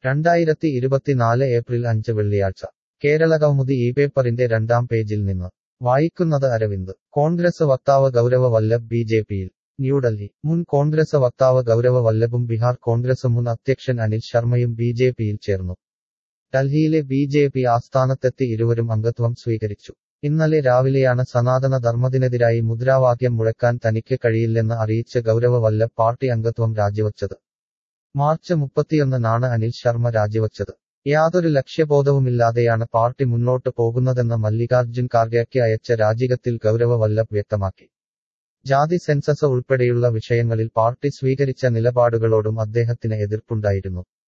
രണ്ടായിരത്തി ഇരുപത്തിനാല് ഏപ്രിൽ അഞ്ച് വെള്ളിയാഴ്ച കേരളകൗമുദി ഈ പേപ്പറിന്റെ രണ്ടാം പേജിൽ നിന്ന് വായിക്കുന്നത് അരവിന്ദ് കോൺഗ്രസ് വക്താവ് ഗൗരവ വല്ലഭ് ബി ജെ പിയിൽ ന്യൂഡൽഹി മുൻ കോൺഗ്രസ് വക്താവ് ഗൗരവ വല്ലഭും ബിഹാർ കോൺഗ്രസ് മുൻ അധ്യക്ഷൻ അനിൽ ശർമ്മയും ബി ജെ പിയിൽ ചേർന്നു ഡൽഹിയിലെ ബി ജെ പി ആസ്ഥാനത്തെത്തി ഇരുവരും അംഗത്വം സ്വീകരിച്ചു ഇന്നലെ രാവിലെയാണ് സനാതന ധർമ്മത്തിനെതിരായി മുദ്രാവാക്യം മുഴക്കാൻ തനിക്ക് കഴിയില്ലെന്ന് അറിയിച്ച് ഗൗരവ വല്ലഭ് പാർട്ടി അംഗത്വം രാജിവച്ചത് മാർച്ച് മുപ്പത്തിയൊന്നിനാണ് അനിൽ ശർമ്മ രാജിവച്ചത് യാതൊരു ലക്ഷ്യബോധവുമില്ലാതെയാണ് പാർട്ടി മുന്നോട്ട് പോകുന്നതെന്ന് മല്ലികാർജുൻ ഖാർഗെയ്ക്ക് അയച്ച രാജികത്തിൽ ഗൗരവ വല്ലഭ് വ്യക്തമാക്കി ജാതി സെൻസസ് ഉൾപ്പെടെയുള്ള വിഷയങ്ങളിൽ പാർട്ടി സ്വീകരിച്ച നിലപാടുകളോടും അദ്ദേഹത്തിന് എതിർപ്പുണ്ടായിരുന്നു